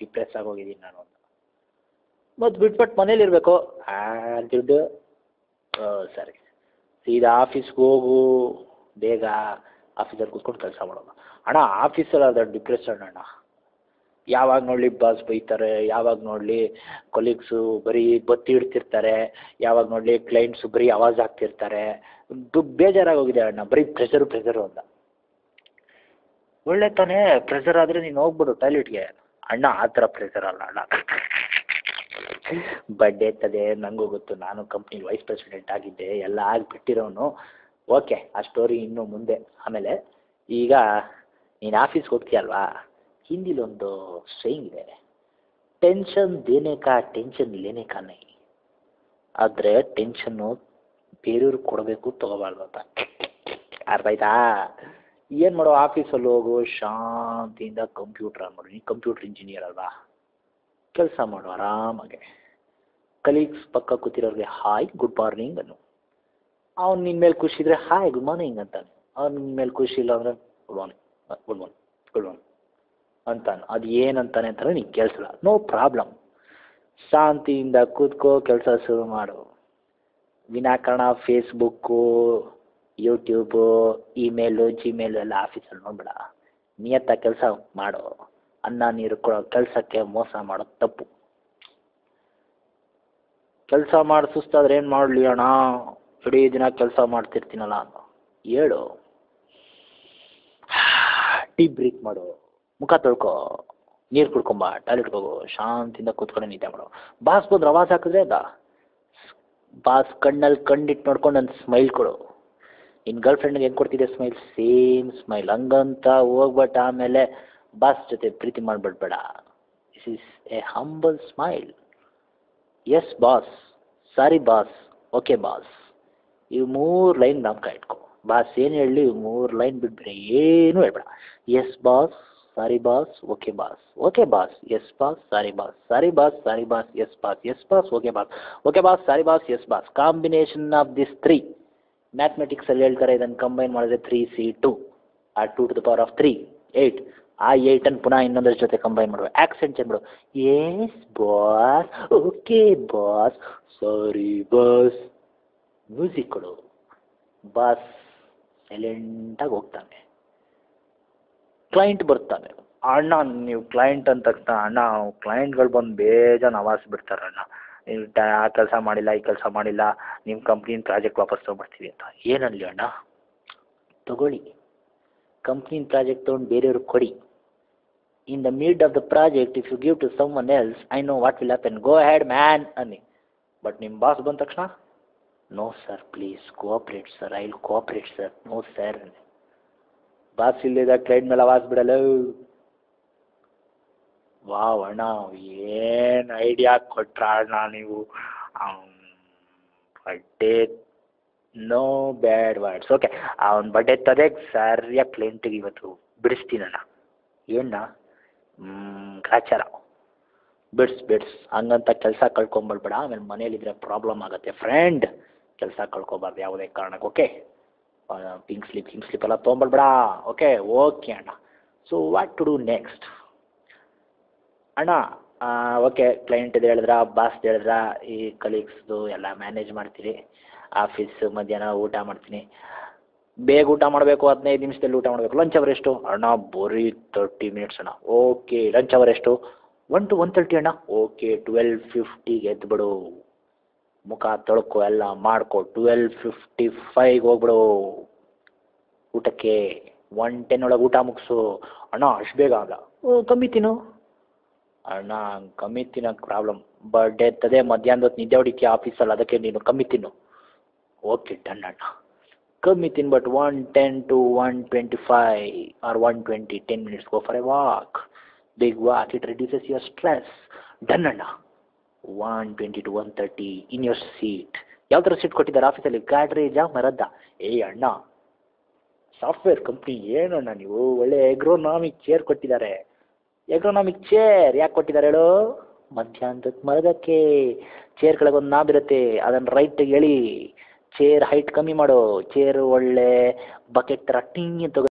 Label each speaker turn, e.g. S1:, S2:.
S1: depress ಆಗೋಗಿದ್ದೀನಿ ನಾನು ಅಂತ ಮತ್ತು ಬಿಟ್ಬಿಟ್ಟು ಮನೇಲಿ ಇರಬೇಕು ದುಡ್ಡು ಓ ಸರಿ ಸೀದಾ ಆಫೀಸ್ಗೆ ಹೋಗು ಬೇಗ ಆಫೀಸಲ್ಲಿ ಕೂತ್ಕೊಂಡು ಕೆಲಸ ಮಾಡೋದು ಅಣ್ಣ ಆಫೀಸಲ್ಲಿ ಅದು ಡಿಪ್ರೆಷನ್ ಅಣ್ಣ ಯಾವಾಗ ನೋಡಲಿ ಬಾಸ್ ಬೈತಾರೆ ಯಾವಾಗ ನೋಡಲಿ ಕೊಲೀಗ್ಸು ಬರೀ ಬತ್ತಿ ಇಡ್ತಿರ್ತಾರೆ ಯಾವಾಗ ನೋಡಲಿ ಕ್ಲೈಂಟ್ಸು ಬರೀ ಆವಾಜ್ ಆಗ್ತಿರ್ತಾರೆ ದು ಬೇಜಾರಾಗೋಗಿದೆ ಅಣ್ಣ ಬರೀ ಪ್ರೆಷರು ಪ್ರೆಷರು ಅಂತ ಒಳ್ಳೆ ತಾನೇ ಪ್ರೆಷರ್ ಆದರೆ ನೀನು ಹೋಗ್ಬಿಡು ಟಾಯ್ಲೆಟ್ಗೆ ಅಣ್ಣ ಆ ಥರ ಪ್ರೆಷರ್ ಅಲ್ಲ ಅಣ್ಣ ಬಡ್ಡೆ ತದೆ ನನಗೂ ಗೊತ್ತು ನಾನು ಕಂಪ್ನಿ ವೈಸ್ ಪ್ರೆಸಿಡೆಂಟ್ ಆಗಿದ್ದೆ ಎಲ್ಲ ಆಗಿಬಿಟ್ಟಿರೋನು ಓಕೆ ಆ ಸ್ಟೋರಿ ಇನ್ನು ಮುಂದೆ ಆಮೇಲೆ ಈಗ ನೀನು ಆಫೀಸ್ಗೆ ಹೋಗ್ತೀಯಲ್ವಾ ಹಿಂದಿಲಿ ಒಂದು ಸೇಯಿಂಗ್ ಇದೆ ಟೆನ್ಷನ್ ದೇನೆ ಕಾ ಟೆನ್ಷನ್ ಲೇನೆ ಕಾ ನೈ ಆದರೆ ಟೆನ್ಷನ್ನು ಬೇರೆಯವ್ರಿಗೆ ಕೊಡಬೇಕು ತೊಗೋಬಾರ್ದು ಅಂತ ಅರ್ಥ ಆಯ್ತಾ ಏನು ಮಾಡೋ ಆಫೀಸಲ್ಲಿ ಹೋಗು ಶಾಂತಿಯಿಂದ ಕಂಪ್ಯೂಟ್ರ್ ಆನ್ ಮಾಡು ನೀನು ಕಂಪ್ಯೂಟ್ರ್ ಇಂಜಿನಿಯರ್ ಅಲ್ವಾ ಕೆಲಸ ಮಾಡು ಆರಾಮಾಗೆ ಕಲೀಗ್ಸ್ ಪಕ್ಕ ಕೂತಿರೋರಿಗೆ ಹಾಯ್ ಗುಡ್ ಮಾರ್ನಿಂಗ್ ಅನ್ನು ಅವ್ನು ನಿನ್ನ ಮೇಲೆ ಖುಷಿ ಇದ್ರೆ ಹಾಯ್ ಗುಡ್ ಮಾರ್ನಿಂಗ್ ಅಂತಾನೆ ಅವ್ನು ನಿನ್ನ ಮೇಲೆ ಖುಷಿ ಇಲ್ಲ ಅಂದರೆ good morning good morning good morning ಅಂತಾನೆ ಅದು ಏನಂತಾನೆ ಅಂತಾರೆ ನಿಂಗೆ ಕೇಳಿಸಲ್ಲ ನೋ ಪ್ರಾಬ್ಲಮ್ ಶಾಂತಿಯಿಂದ ಕೂತ್ಕೋ ಕೆಲಸ ಶುರು ಮಾಡು ವಿನಾಕಾರಣ ಫೇಸ್ಬುಕ್ಕು ಯೂಟ್ಯೂಬು ಇಮೇಲು ಜಿಮೇಲು ಎಲ್ಲ ಆಫೀಸಲ್ಲಿ ನೋಡ್ಬೇಡ ನಿಯತ್ತ ಕೆಲಸ ಮಾಡು ಅನ್ನ ನೀರು ಕೊಡೋ ಕೆಲಸಕ್ಕೆ ಮೋಸ ಮಾಡೋದು ತಪ್ಪು ಕೆಲಸ ಮಾಡಿ ಸುಸ್ತಾದ್ರೆ ಏನು ಮಾಡಲಿ ಅಣ್ಣ ಇಡೀ ದಿನ ಕೆಲಸ ಮಾಡ್ತಿರ್ತೀನಲ್ಲ ಅಂತ ಹೇಳು ಡೀಪ್ ಬ್ರೀತ್ ಮಾಡು ಮುಖ ತೊಳ್ಕೊ ನೀರು ಕುಡ್ಕೊಂಬ ಟಾಯ್ಲೆಟ್ಗೆ ಹೋಗು ಶಾಂತಿಯಿಂದ ಕೂತ್ಕೊಂಡು ನಿದ್ದೆ ಮಾಡು ಬಾಸ್ ಬಂದ್ರೆ ಆವಾಜ್ ಹಾಕಿದ್ರೆ ಅದ ಬಾಸ್ ಕಣ್ಣಲ್ಲಿ ಕಣ್ಣಿಟ್ಟು ನೋಡ್ಕೊಂಡು ಒಂದು ಸ್ಮೈಲ್ ಕೊಡು ನಿನ್ನ ಗರ್ಲ್ ಫ್ರೆಂಡ್ಗೆ ಹೆಂಗೆ ಕೊಡ್ತಿದ್ದೆ ಸ್ಮೈಲ್ ಸೇಮ್ ಸ್ಮೈಲ್ ಹಂಗಂತ ಹೋಗ್ಬಿಟ್ಟು ಆಮೇಲೆ ಬಾಸ್ ಜೊತೆ ಪ್ರೀತಿ ಮಾಡಿಬಿಡ್ಬೇಡ this is a humble smile yes boss sorry boss okay boss ಇವು ಮೂರು ಲೈನ್ ಜ್ಞಾಪಕ ಇಟ್ಕೊ ಬಾಸ್ ಏನು ಹೇಳಲಿ ಇವು ಮೂರು ಲೈನ್ ಬಿಟ್ಬಿಡಿ ಏನೂ ಹೇಳ್ಬೇಡ yes boss sorry boss okay boss okay boss yes boss sorry boss sorry boss sorry boss yes boss yes boss okay boss okay boss sorry boss yes boss combination of this three ಮ್ಯಾಥಮೆಟಿಕ್ಸಲ್ಲಿ ಹೇಳ್ತಾರೆ ಇದನ್ನು combine ಮಾಡಿದ್ರೆ three C two ಆ two to the power of three eight ಆ ಏಯ್ಟನ್ನು ಪುನಃ ಇನ್ನೊಂದರ ಜೊತೆ ಕಂಬೈನ್ ಮಾಡುವ ಆ್ಯಕ್ಸೆಂಟ್ ಚೆಂದ ಬಿಡು yes boss okay boss sorry boss music ಕೊಡು ಬಾಸ್ ಸೈಲೆಂಟಾಗಿ ಹೋಗ್ತಾನೆ ಕ್ಲೈಂಟ್ ಬರ್ತಾನೆ ಅಣ್ಣ ನೀವು ಕ್ಲೈಂಟ್ ಅಂತ ತಕ್ಷಣ ಅಣ್ಣ ಕ್ಲೈಂಟ್ಗಳು ಬಂದು ಬೇಜಾನ್ ಆವಾಸ್ ಬಿಡ್ತಾರೆ ಅಣ್ಣ ನೀವು ಟ ಆ ಕೆಲಸ ಮಾಡಿಲ್ಲ ಈ ಕೆಲಸ ಮಾಡಿಲ್ಲ ನಿಮ್ಮ ಕಂಪ್ನಿನ ಪ್ರಾಜೆಕ್ಟ್ ವಾಪಸ್ ತೊಗೊಬರ್ತೀವಿ ಅಂತ ಏನನ್ಲಿ ಅಣ್ಣ ತಗೊಳ್ಳಿ ಕಂಪ್ನಿನ ಪ್ರಾಜೆಕ್ಟ್ ತೊಗೊಂಡು ಬೇರೆಯವ್ರಿಗೆ ಕೊಡಿ in the mid of the project if you give to someone else I know what will happen go ahead man ಅನ್ನಿ ಬಟ್ ನಿಮ್ಮ ಬಾಸ್ ಬಂದ ತಕ್ಷಣ no sir please cooperate sir I will cooperate sir no sir boss ಇಲ್ಲಿದ್ದ client ಮೇಲೆ ಆವಾಜ್ ಬಿಡಲ್ಲ wow ಅಣ್ಣ ಏನು ಐಡಿಯಾ ಕೊಟ್ರ ಅಣ್ಣ ನೀವು ಬಡ್ಡೆ ನೋ ಬ್ಯಾಡ್ ವರ್ಡ್ಸ್ ಓಕೆ ಅವ್ನ ಬಡ್ಡೆ ತದೆಗೆ ಸರಿಯಾಗಿ ಕ್ಲೈಂಟಿಗೆ ಇವತ್ತು ಬಿಡಿಸ್ತೀನಣ್ಣ ಏನ ಗ್ರಾಚಾರ ಬಿಡ್ಸ್ ಬಿಡ್ಸ್ ಹಂಗಂತ ಕೆಲಸ ಕಳ್ಕೊಂಬರ್ಬೇಡ ಆಮೇಲೆ ಮನೇಲಿದ್ರೆ ಪ್ರಾಬ್ಲಮ್ ಆಗುತ್ತೆ ಫ್ರೆಂಡ್ ಕೆಲಸ ಕಳ್ಕೊಬಾರ್ದು ಯಾವುದೇ ಕಾರಣಕ್ಕೆ okay pink slip pink slip ಎಲ್ಲ ತೊಗೊಂಬರ್ಬೇಡ ಓಕೆ ಓಕೆ ಅಣ್ಣ so what to do next ಅಣ್ಣ ಓಕೆ ಕ್ಲೈಂಟ್ ಇದು ಹೇಳಿದ್ರ ಬಾಸ್ ಹೇಳಿದ್ರ ಈ ಕಲೀಗ್ಸ್ದು ಎಲ್ಲ ಮ್ಯಾನೇಜ್ ಮಾಡ್ತೀರಿ ಆಫೀಸ್ ಮಧ್ಯಾಹ್ನ ಊಟ ಮಾಡ್ತೀನಿ ಬೇಗ ಊಟ ಮಾಡಬೇಕು ಹದಿನೈದು ನಿಮಿಷದಲ್ಲಿ ಊಟ ಮಾಡಬೇಕು ಲಂಚ್ ಅವರ್ ಎಷ್ಟು ಅಣ್ಣ ಬರೀ ತರ್ಟಿ ಮಿನಿಟ್ಸ್ ಅಣ್ಣ ಓಕೆ ಲಂಚ್ ಅವರ್ ಎಷ್ಟು ಒನ್ ಟು ಒನ್ ತರ್ಟಿ ಅಣ್ಣ ಓಕೆ ಟ್ವೆಲ್ ಫಿಫ್ಟಿಗೆ ಎದ್ಬಿಡು ಮುಖ ತೊಳ್ಕೊ ಎಲ್ಲ ಮಾಡ್ಕೊ ಟ್ವೆಲ್ ಫಿಫ್ಟಿ ಫೈವ್ಗೆ ಹೋಗ್ಬಿಡು ಊಟಕ್ಕೆ ಒನ್ ಟೆನ್ ಒಳಗೆ ಊಟ ಮುಗಿಸು ಅಣ್ಣ ಅಷ್ಟು ಬೇಗ ಆಗಲ್ಲ ಓ ಕಮ್ಮಿ ತಿನ್ನು ಅಣ್ಣ ಕಮ್ಮಿ ತಿನ್ನೋಕೆ ಪ್ರಾಬ್ಲಮ್ ಬರ್ಡೇ ಇರ್ತದೆ ಮಧ್ಯಾಹ್ನದ ಹೊತ್ತು ನಿದ್ದೆ ಹೊಡಿತೀಯ ಆಫೀಸಲ್ಲಿ ಅದಕ್ಕೆ ನೀನು ಕಮ್ಮಿ ತಿನ್ನು ಓಕೆ ಡನ್ ಅಣ್ಣ ಕಮ್ಮಿ ತಿನ್ಬಿಟ್ಟು one ten to one twenty for one twenty ten minutes go for a walk big walk it reduces your stress done ಅಣ್ಣ one twenty to one thirty in your seat ಯಾವ ಥರ seat ಕೊಟ್ಟಿದ್ದಾರೆ ಆಫೀಸಲ್ಲಿ ಗಾಡ್ರೇಜಾ ಮರದ್ದ ಏ ಅಣ್ಣ software company ಏನಣ್ಣ ನೀವು ಒಳ್ಳೆ ಎಗ್ರೋನಾಮಿಕ್ ಚೇರ್ ಕೊಟ್ಟಿದ್ದಾರೆ ಎಗ್ರೋನಾಮಿಕ್ ಚೇರ್ ಯಾಕೆ ಕೊಟ್ಟಿದ್ದಾರೆ ಹೇಳು ಮಧ್ಯಾಹ್ನದ ಮರದಕ್ಕೆ ಚೇರ್ ಕೆಳಗೆ ಒಂದು ನಾಬ್ ಇರುತ್ತೆ ಅದನ್ನು ರೈಟಿಗೆ ಎಳಿ ಚೇರ್ ಹೈಟ್ ಕಮ್ಮಿ ಮಾಡು ಚೇರ್ ಒಳ್ಳೆ ಬಕೆಟ್ ಥರ ಟಿಂಗ್ ಅಂತ